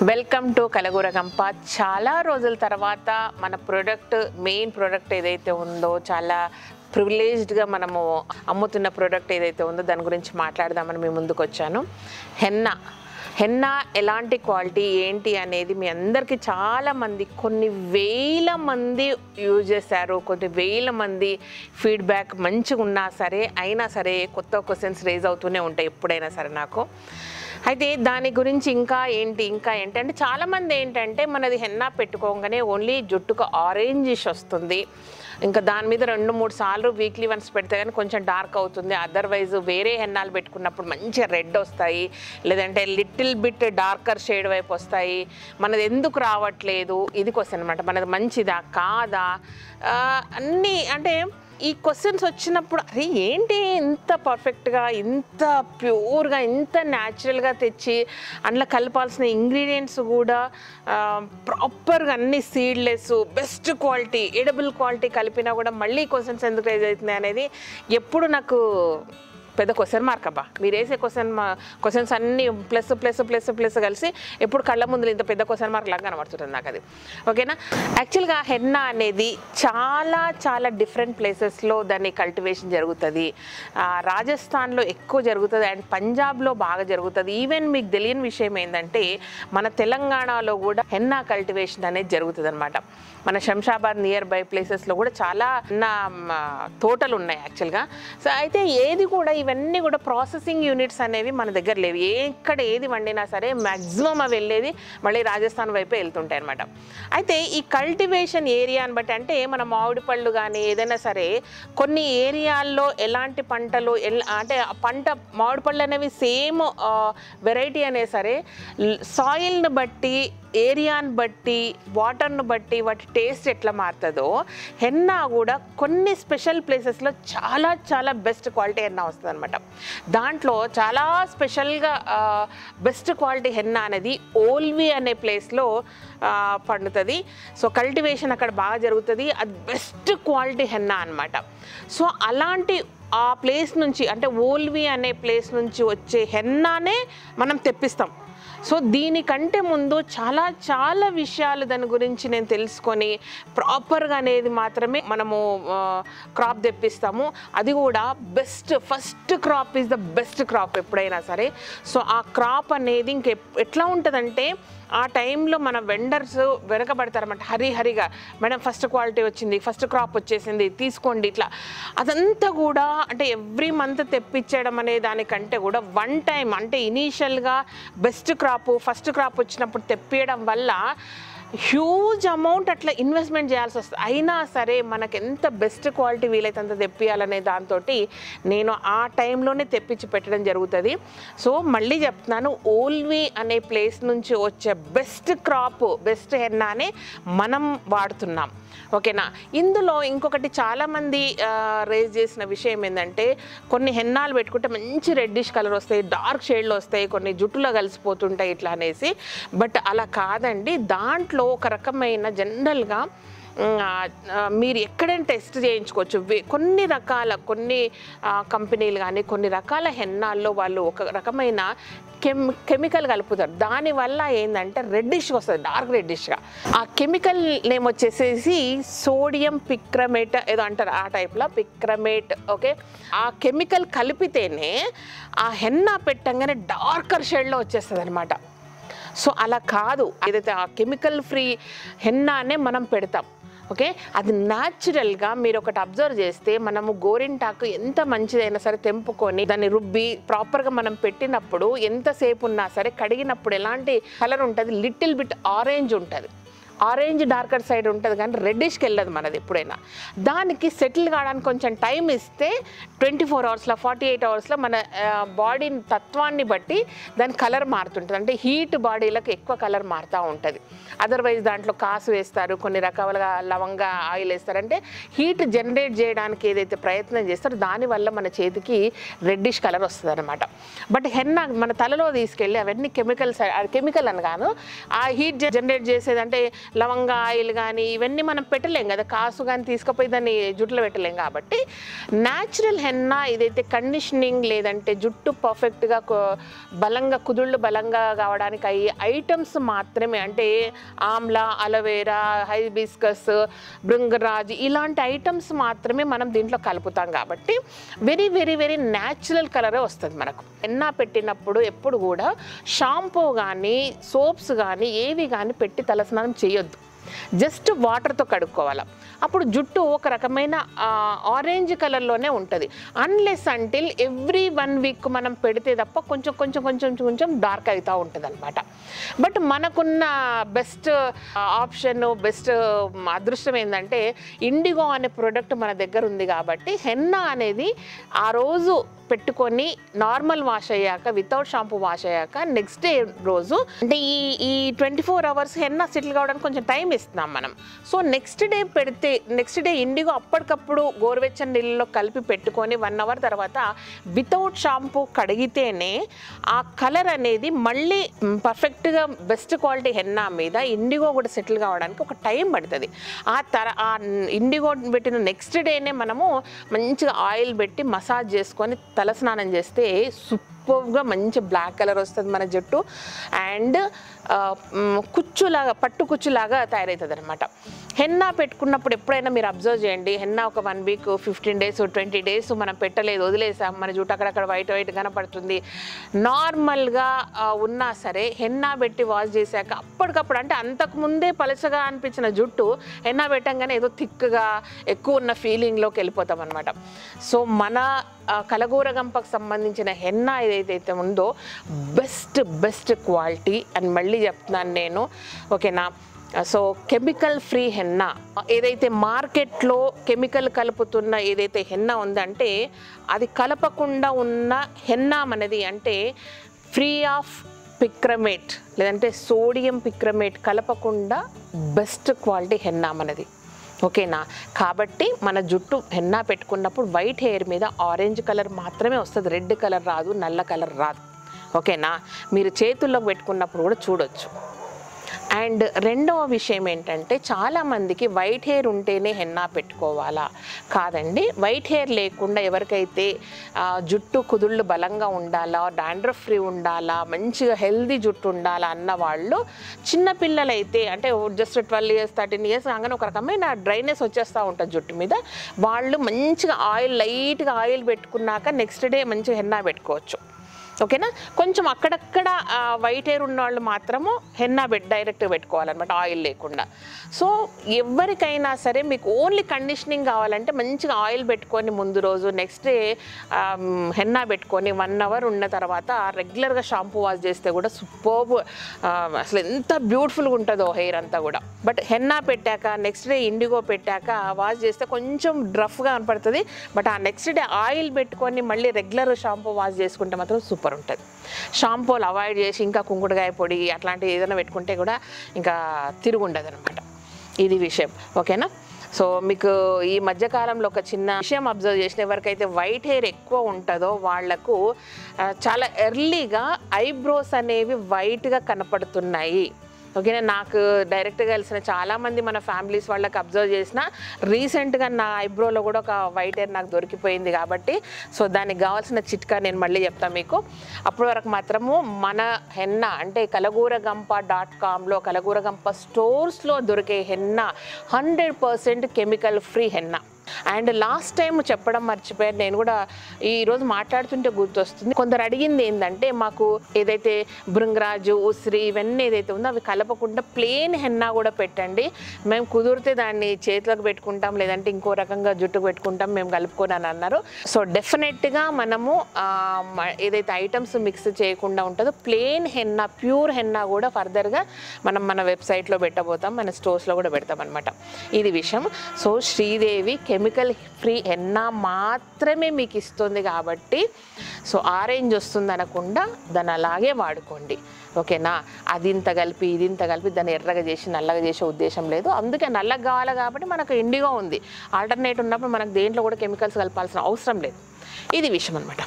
welcome to కలగూర గంప చాలా రోజుల తర్వాత మన ప్రోడక్ట్ మెయిన్ ప్రోడక్ట్ ఏదైతే ఉందో చాలా ప్రివిలేజ్డ్గా మనము అమ్ముతున్న ప్రోడక్ట్ ఏదైతే ఉందో దాని గురించి మాట్లాడదామని మీ ముందుకు వచ్చాను హెన్నా హెన్నా ఎలాంటి క్వాలిటీ ఏంటి అనేది మీ అందరికీ చాలా మంది కొన్ని వేల మంది యూజ్ చేశారు కొన్ని వేల మంది ఫీడ్బ్యాక్ మంచిగా ఉన్నా సరే అయినా సరే కొత్త క్వశ్చన్స్ రేజ్ అవుతూనే ఉంటాయి ఎప్పుడైనా సరే నాకు అయితే దాని గురించి ఇంకా ఏంటి ఇంకా ఏంటి అంటే చాలామంది ఏంటంటే మనది హెన్నా పెట్టుకోగానే ఓన్లీ జుట్టుకు ఆరెంజిష్ వస్తుంది ఇంకా దాని మీద రెండు మూడు సార్లు వీక్లీ వన్స్ పెడితే కానీ కొంచెం డార్క్ అవుతుంది అదర్వైజ్ వేరే హెన్నాలు పెట్టుకున్నప్పుడు మంచిగా రెడ్ వస్తాయి లేదంటే లిటిల్ బిట్ డార్కర్ షేడ్ వైపు వస్తాయి మనది ఎందుకు రావట్లేదు ఇది క్వశ్చన్ అనమాట మనది మంచిదా కాదా ఆ, అన్నీ అంటే ఈ క్వశ్చన్స్ వచ్చినప్పుడు అరే ఏంటి ఇంత పర్ఫెక్ట్గా ఇంత ప్యూర్గా ఇంత న్యాచురల్గా తెచ్చి అందులో కలపాల్సిన ఇంగ్రీడియంట్స్ కూడా ప్రాపర్గా అన్ని seedless best quality edible quality కలిపినా కూడా మళ్ళీ క్వశ్చన్స్ ఎందుకు రైజ్ అవుతున్నాయి అనేది ఎప్పుడు నాకు పెద్ద క్వశ్చన్ మార్క్ అబ్బా మీరు వేసే క్వశ్చన్ క్వశ్చన్స్ అన్ని ప్లస్ ప్లస్ ప్లస్ ప్లస్ కలిసి ఎప్పుడు కళ్ళ ముందు ఇంత పెద్ద క్వశ్చన్ మార్క్ లాగా కనబడుతుంది నాకు అది ఓకేనా యాక్చువల్గా హెన్నా అనేది చాలా చాలా డిఫరెంట్ ప్లేసెస్లో దాన్ని కల్టివేషన్ జరుగుతుంది ఆ, రాజస్థాన్లో ఎక్కువ జరుగుతుంది అండ్ పంజాబ్లో బాగా జరుగుతుంది ఈవెన్ మీకు తెలియని విషయం ఏంటంటే మన తెలంగాణలో కూడా హెన్నా కల్టివేషన్ అనేది జరుగుతుంది అనమాట మన శంషాబాద్ నియర్ బై ప్లేసెస్లో కూడా చాలా హెన్నా మ, తోటలు ఉన్నాయి యాక్చువల్గా సో అయితే ఏది కూడా ఇవన్నీ కూడా ప్రాసెసింగ్ యూనిట్స్ అనేవి మన దగ్గర లేవు ఎక్కడ ఏది వండినా సరే మ్యాక్సిమం అవి వెళ్ళేది మళ్ళీ రాజస్థాన్ వైపే వెళ్తుంటాయి అనమాట అయితే ఈ కల్టివేషన్ ఏరియాని బట్టి అంటే మన మామిడి పళ్ళు కానీ ఏదైనా సరే కొన్ని ఏరియాల్లో ఎలాంటి పంటలు ఎల్- అంటే ఆ పంట మామిడి పళ్ళు అనేవి సేమ్ వెరైటీ అనే సరే సాయిల్ని బట్టి ఏరియాని బట్టి వాటర్ను బట్టి వాటి టేస్ట్ ఎట్లా మారుతుందో హెన్నా కూడా కొన్ని స్పెషల్ ప్లేసెస్లో చాలా చాలా బెస్ట్ క్వాలిటీ హెన్నా వస్తుంది అనమాట దాంట్లో చాలా స్పెషల్గా బెస్ట్ క్వాలిటీ హెన్నా అనేది ఓల్వి అనే ప్లేస్లో పండుతుంది సో కల్టివేషన్ అక్కడ బాగా జరుగుతుంది అది బెస్ట్ క్వాలిటీ హెన్నా అనమాట సో అలాంటి ఆ ప్లేస్ నుంచి అంటే ఓల్వి అనే ప్లేస్ నుంచి వచ్చే హెన్నానే మనం తెప్పిస్తాం సో దీనికంటే ముందు చాలా చాలా విషయాలు దాని గురించి నేను తెలుసుకొని ప్రాపర్గా అనేది మాత్రమే మనము క్రాప్ తెప్పిస్తాము అది కూడా best first crop is the best crop ఎప్పుడైనా సరే సో ఆ క్రాప్ అనేది ఇంక ఎట్లా ఉంటుందంటే ఆ టైంలో మన వెండర్స్ వెనకబడతారన్నమాట హరి హరిగా మేడం ఫస్ట్ క్వాలిటీ వచ్చింది ఫస్ట్ క్రాప్ వచ్చేసింది తీసుకోండి ఇట్లా అదంతా కూడా అంటే ఎవ్రీ మంత్ తెప్పించడం అనే దానికంటే కూడా వన్ టైం అంటే ఇనీషియల్గా బెస్ట్ క్రాప్ ఫస్ట్ క్రాప్ వచ్చినప్పుడు తెప్పియడం వల్ల హ్యూజ్ అమౌంట్ అట్లా ఇన్వెస్ట్మెంట్ చేయాల్సి వస్తుంది అయినా సరే మనకు ఎంత బెస్ట్ క్వాలిటీ వీలైతే అంత తెప్పియాలనే దాంతో నేను ఆ టైంలోనే తెప్పించి పెట్టడం జరుగుతుంది సో మళ్ళీ చెప్తున్నాను ఓల్వి అనే ప్లేస్ నుంచి వచ్చే బెస్ట్ క్రాప్ బెస్ట్ హెన్నానే మనం వాడుతున్నాం ఓకేనా ఇందులో ఇంకొకటి చాలామంది రేజ్ చేసిన విషయం ఏంటంటే కొన్ని హెన్నాలు పెట్టుకుంటే మంచి రెడ్డిష్ కలర్ వస్తాయి డార్క్ షేడ్లో వస్తాయి కొన్ని జుట్టులో కలిసిపోతుంటాయి ఇట్లా అనేసి బట్ అలా కాదండి దాంట్లో ఒక రకమైన జనరల్గా ఉమ్, ఆ, ఆ, మీరు ఎక్కడైనా టెస్ట్ చేయించుకోవచ్చు వే- కొన్ని రకాల కొన్ని ఆ, కంపెనీలు కానీ కొన్ని రకాల హెన్నాల్లో వాళ్ళు ఒక రకమైన కెమ్ కెమికల్ కలుపుతారు దానివల్ల ఏంటంటే రెడ్డిష్గా వస్తుంది డార్క్ రెడ్డిష్గా ఆ కెమికల్ నేమ్ వచ్చేసేసి సోడియం పిక్రమేట్ ఏదో అంటారు ఆ టైప్లో పిక్రమేట్ ఓకే ఆ కెమికల్ కలిపితేనే ఆ హెన్నా పెట్టంగానే డార్కర్ షేడ్లో వచ్చేస్తుంది అనమాట సో అలా కాదు ఏదైతే ఆ కెమికల్ ఫ్రీ హెన్నానే మనం పెడతాం ఓకే అది న్యాచురల్గా మీరు ఒకటి అబ్జర్వ్ చేస్తే మనము గోరింటాకు ఎంత మంచిదైనా సరే తెంపుకొని దాన్ని రుబ్బి ప్రాపర్గా మనం పెట్టినప్పుడు ఎంతసేపు ఉన్నా సరే కడిగినప్పుడు ఎలాంటి కలర్ ఉంటుంది లిటిల్ బిట్ ఆరెంజ్ ఉంటుంది ఆరెంజ్ డార్కర్ సైడ్ ఉంటుంది కానీ రెడ్డిష్కి వెళ్ళదు మనది ఎప్పుడైనా దానికి సెటిల్ కావడానికి కొంచెం టైం ఇస్తే ట్వంటీ ఫోర్ అవర్స్లో ఫార్టీ ఎయిట్ అవర్స్లో మన బాడీ తత్వాన్ని బట్టి దాని కలర్ మారుతుంటుంది అంటే హీట్ బాడీలకు ఎక్కువ కలర్ మారుతూ ఉంటుంది అదర్వైజ్ దాంట్లో కాసు వేస్తారు కొన్ని రకాలుగా లవంగా ఆయిల్ వేస్తారు అంటే హీట్ జనరేట్ చేయడానికి ఏదైతే ప్రయత్నం చేస్తారో దానివల్ల మన చేతికి రెడ్డిష్ కలర్ వస్తుంది అనమాట బట్ హెన్న మన తలలో తీసుకెళ్ళి అవన్నీ కెమికల్స్ కెమికల్ అని కాదు ఆ హీట్ జనరేట్ చేసేది అంటే లవంగ ఆయిల్ కానీ ఇవన్నీ మనం పెట్టలేం కదా కాసు కానీ తీసుకుపోయి దాన్ని జుట్టులో పెట్టలేం కాబట్టి న్యాచురల్ హెన్నా ఇదైతే కండిషనింగ్ లేదంటే జుట్టు పర్ఫెక్ట్గా బలంగా కుదుళ్ళు బలంగా కావడానికి అయ్యే ఐటమ్స్ మాత్రమే అంటే ఆమ్లా అలవేరా హైబిస్కస్ భృంగరాజ్ ఇలాంటి ఐటమ్స్ మాత్రమే మనం దీంట్లో కలుపుతాం కాబట్టి వెరీ వెరీ వెరీ న్యాచురల్ కలరే వస్తుంది మనకు ఎన్నా పెట్టినప్పుడు ఎప్పుడు కూడా షాంపూ కానీ సోప్స్ కానీ ఏవి కానీ పెట్టి తలస్నానం చేయొద్దు జస్ట్ వాటర్తో కడుక్కోవాలి అప్పుడు జుట్టు ఒక రకమైన ఆరెంజ్ కలర్లోనే ఉంటుంది unless until every one week మనం పెడితే తప్ప కొంచెం కొంచెం కొంచెం కొంచెం డార్క్ అవుతూ ఉంటుంది అనమాట బట్ మనకున్న బెస్ట్ ఆప్షన్ బెస్ట్ అదృష్టం ఏంటంటే ఇండిగో అనే ప్రోడక్ట్ మన దగ్గర ఉంది కాబట్టి హెన్నా అనేది ఆ రోజు పెట్టుకొని నార్మల్ వాష్ అయ్యాక వితౌట్ షాంపూ వాష్ అయ్యాక నెక్స్ట్ డే రోజు అంటే ఈ ఈ twenty four hours henna settle కావడానికి కొంచెం టైం ఇస్తున్నాం మనం సో నెక్స్ట్ డే పెడితే నెక్స్ట్ డే ఇండిగో అప్పటికప్పుడు గోరువెచ్చని నీళ్ళలో కలిపి పెట్టుకొని వన్ అవర్ తర్వాత వితౌట్ షాంపూ కడిగితేనే ఆ కలర్ అనేది మళ్ళీ పర్ఫెక్ట్గా బెస్ట్ క్వాలిటీ హెన్నా మీద ఇండిగో కూడా సెటిల్ కావడానికి ఒక టైం పడుతుంది ఆ తర ఆ ఇండిగో పెట్టిన నెక్స్ట్ డేనే మనము మంచిగా ఆయిల్ పెట్టి మసాజ్ చేసుకొని తలస్నానం చేస్తే సూపర్గా మంచి బ్లాక్ కలర్ వస్తుంది మన జుట్టు అండ్ కుచ్చులాగా పట్టు కుచ్చులాగా తయారవుతుంది అనమాట హెన్నా పెట్టుకున్నప్పుడు ఎప్పుడైనా మీరు అబ్జర్వ్ చేయండి హెన్నా ఒక one week fifteen days twenty days మనం పెట్టలేదు వదిలేసాం మన జుట్టు అక్కడక్కడ వైట్ వైట్ కనపడుతుంది నార్మల్గా ఉన్నా సరే హెన్నా పెట్టి వాష్ చేశాక అప్పటికప్పుడు అంటే అంతకు ముందే పలచగా అనిపించిన జుట్టు హెన్నా పెట్టంగానే ఏదో థిక్గా ఎక్కువ ఉన్న ఫీలింగ్లోకి వెళ్ళిపోతాం అనమాట సో మన ఆ, కలగూరగంపకు సంబంధించిన హెన్నా ఏదైతే ఉందో బెస్ట్ బెస్ట్ క్వాలిటీ అని మళ్ళీ చెప్తున్నాను నేను ఓకేనా సో కెమికల్ ఫ్రీ హెన్నా ఏదైతే మార్కెట్లో కెమికల్ కలుపుతున్న ఏదైతే హెన్నా ఉందంటే అది కలపకుండా ఉన్న హెన్నా అనేది అంటే ఫ్రీ ఆఫ్ పిక్రమేట్ లేదంటే సోడియం పిక్రమేట్ కలపకుండా బెస్ట్ క్వాలిటీ హెన్నా మనది ఓకేనా కాబట్టి మన జుట్టు హెన్నా పెట్టుకున్నప్పుడు వైట్ హెయిర్ మీద ఆరెంజ్ కలర్ మాత్రమే వస్తుంది రెడ్ కలర్ రాదు నల్ల కలర్ రాదు ఓకేనా మీరు చేతుల్లోకి పెట్టుకున్నప్పుడు కూడా చూడొచ్చు అండ్ రెండవ విషయం ఏంటంటే చాలామందికి వైట్ హెయిర్ ఉంటేనే హెన్నా పెట్టుకోవాలా కాదండి వైట్ హెయిర్ లేకుండా ఎవరికైతే ఆ, జుట్టు కుదుళ్ళు బలంగా ఉండాలా డాండ్రఫ్ ఫ్రీ ఉండాలా మంచిగా హెల్దీ జుట్టు ఉండాలా అన్న వాళ్ళు చిన్నపిల్లలైతే అంటే just twelve years thirteen years కాగానే ఒక రకమైన డ్రైనెస్ వచ్చేస్తూ ఉంటుంది జుట్టు మీద వాళ్ళు మంచిగా ఆయిల్ లైట్గా ఆయిల్ పెట్టుకున్నాక నెక్స్ట్ డే మంచిగా హెన్నా పెట్టుకోవచ్చు ఓకేనా కొంచెం అక్కడక్కడ వైట్ హెయిర్ ఉన్న వాళ్ళు మాత్రము హెన్నా బెట్ డైరెక్ట్గా పెట్టుకోవాలన్నమాట ఆయిల్ లేకుండా సో ఎవరికైనా సరే మీకు ఓన్లీ కండిషనింగ్ కావాలంటే మంచిగా ఆయిల్ పెట్టుకొని ముందు రోజు నెక్స్ట్ డే హెన్నా పెట్టుకొని వన్ అవర్ ఉన్న తర్వాత రెగ్యులర్గా షాంపూ వాష్ చేస్తే కూడా సూపర్బ్ అసలు ఎంత బ్యూటిఫుల్గా ఉంటుందో హెయిర్ అంతా కూడా బట్ హెన్నా పెట్టాక నెక్స్ట్ డే ఇండిగో పెట్టాక వాష్ చేస్తే కొంచెం డ్రఫ్గా కనపడుతుంది బట్ ఆ నెక్స్ట్ డే ఆయిల్ పెట్టుకొని మళ్ళీ రెగ్యులర్ షాంపూ వాష్ చేసుకుంటే మాత్రం సూపర్ ఉంటుంది షాంపూలు అవాయిడ్ చేసి ఇంకా కుంకుడుకాయ పొడి అట్లాంటివి ఏదైనా పెట్టుకుంటే కూడా ఇంకా తిరుగుండదు అనమాట ఇది విషయం ఓకేనా సో మీకు ఈ మధ్యకాలంలో ఒక చిన్న విషయం అబ్జర్వ్ చేసిన ఎవరికైతే వైట్ హెయిర్ ఎక్కువ ఉంటుందో వాళ్లకు ఆ, చాలా ఎర్లీగా ఐబ్రోస్ అనేవి వైట్గా కనపడుతున్నాయి ఓకేనా నాకు డైరెక్ట్గా కలిసిన చాలామంది మన ఫ్యామిలీస్ వాళ్ళకి అబ్జర్వ్ చేసిన రీసెంట్గా నా ఐబ్రోలో కూడా ఒక వైట్ హెయిర్ నాకు దొరికిపోయింది కాబట్టి సో దానికి కావాల్సిన చిట్కా నేను మళ్ళీ చెప్తాను మీకు అప్పటి వరకు మాత్రము మన హెన్న అంటే కలగూరగంప డాట్ కామ్లో కలగూరగంప స్టోర్స్లో దొరికే henna hundred percent chemical free henna and last time చెప్పడం మర్చిపోయాను నేను కూడా ఈరోజు మాట్లాడుతుంటే గుర్తొస్తుంది కొందరు అడిగింది ఏంటంటే మాకు ఏదైతే భృంగరాజు ఉసిరి ఇవన్నీ ఏదైతే ఉందో అవి కలపకుండా ప్లేన్ హెన్నా కూడా పెట్టండి మేము కుదిరితే దాన్ని చేతులకు పెట్టుకుంటాం లేదంటే ఇంకో రకంగా జుట్టుకు పెట్టుకుంటాం మేము కలుపుకొని అని అన్నారు సో డెఫినెట్గా మనము ఆ, మ- ఏదైతే ఐటమ్స్ మిక్స్ చేయకుండా ఉంటుందో ప్లేన్ హెన్నా ప్యూర్ హెన్నా కూడా ఫర్దర్గా మనం మన వెబ్సైట్లో పెట్టబోతాం మన స్టోర్స్లో కూడా పెడతాం అనమాట ఇది విషయం so Sridevi chemical free henna మాత్రమే మీకు ఇస్తుంది కాబట్టి సో ఆరెంజ్ వస్తుంది అనకుండా దాన్ని అలాగే వాడుకోండి ఓకేనా అది ఇంత కలిపి ఇది ఇంత కలిపి దాన్ని ఎర్రగా చేసి నల్లగా చేసే ఉద్దేశం లేదు అందుకే నల్లగా కావాలి కాబట్టి మనకు ఇండిగో ఉంది ఆల్టర్నేట్ ఉన్నప్పుడు మనకు దేంట్లో కూడా కెమికల్స్ కలపాల్సిన అవసరం లేదు ఇది విషయం అనమాట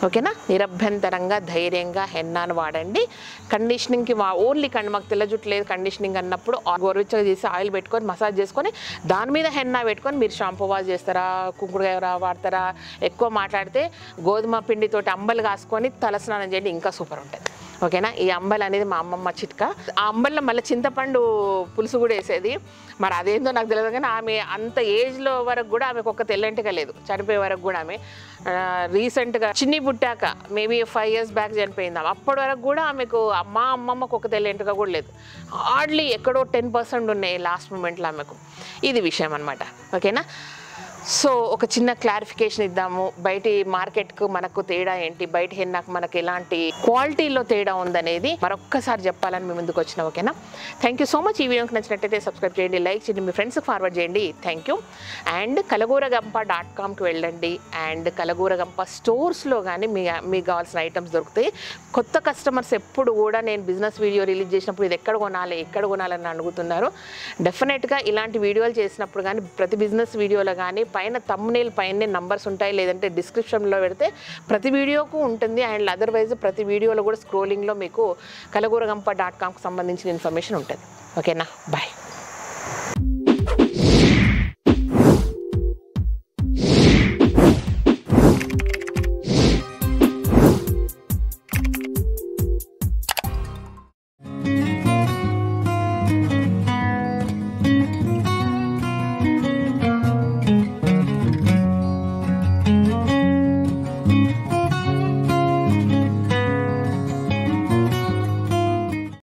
ఓకేనా నిరభ్యంతరంగా ధైర్యంగా హెన్నాను వాడండి కండిషనింగ్కి వా ఓన్లీ కండి మాకు తెల్ల జుట్టు లేదు కండిషనింగ్ అన్నప్పుడు ఆ గోరువెచ్చగా చేసి ఆయిల్ పెట్టుకొని మసాజ్ చేసుకొని దాని మీద హెన్నా పెట్టుకొని మీరు షాంపూ వాష్ చేస్తారా కుంకుడుకాయ రా- వాడతారా ఎక్కువ మాట్లాడితే గోధుమ పిండితోటి అంబలు కాసుకొని తలస్నానం చేయండి ఇంకా సూపర్ ఉంటుంది ఓకేనా ఈ అంబలి అనేది మా అమ్మమ్మ చిట్కా ఆ అంబల్లో మళ్ళీ చింతపండు పులుసు కూడా వేసేది మరి అదేందో నాకు తెలియదు కానీ ఆమె అంత ఏజ్లో వరకు కూడా ఆమెకు ఒక్క తెల్లంటిగా లేదు చనిపోయే వరకు కూడా ఆమె రీసెంట్గా చిన్ని పుట్టాక మేబీ ఫైవ్ ఇయర్స్ బ్యాక్ చనిపోయింది ఆమె అప్పటి వరకు కూడా ఆమెకు మా అమ్మమ్మకు ఒక తెల్లంటిగా కూడా లేదు హార్డ్లీ ఎక్కడో టెన్ పర్సెంట్ ఉన్నాయి లాస్ట్ మూమెంట్లో ఆమెకు ఇది విషయం అనమాట ఓకేనా సో ఒక చిన్న క్లారిఫికేషన్ ఇద్దాము బయటి మార్కెట్కు మనకు తేడా ఏంటి బయట హెన్నాకు మనకు ఎలాంటి క్వాలిటీలో తేడా ఉందనేది మరొక్కసారి చెప్పాలని మీ ముందుకు వచ్చిన ఓకేనా థ్యాంక్ యూ సో మచ్ ఈ వీడియోకి నచ్చినట్టయితే సబ్స్క్రైబ్ చేయండి లైక్ చేయండి మీ ఫ్రెండ్స్కి ఫార్వర్డ్ చేయండి thank you and Kalagooragampa dot కామ్కి వెళ్ళండి అండ్ కలగూరగంప స్టోర్స్లో కానీ మీ మీకు కావాల్సిన ఐటమ్స్ దొరుకుతాయి కొత్త కస్టమర్స్ ఎప్పుడు కూడా నేను బిజినెస్ వీడియో రిలీజ్ చేసినప్పుడు ఇది ఎక్కడ కొనాలి ఎక్కడ కొనాలని అడుగుతున్నారు డెఫినెట్గా ఇలాంటి వీడియోలు చేసినప్పుడు కానీ ప్రతి బిజినెస్ వీడియోలో కానీ పైన తమ్నేల్ పైన నంబర్స్ ఉంటాయి లేదంటే డిస్క్రిప్షన్లో పెడితే ప్రతి వీడియోకు ఉంటుంది అండ్ అదర్వైజ్ ప్రతి వీడియోలో కూడా స్క్రోలింగ్లో మీకు కలగూరగంప డాట్ కామ్కి సంబంధించిన ఇన్ఫర్మేషన్ ఉంటుంది ఓకేనా బాయ్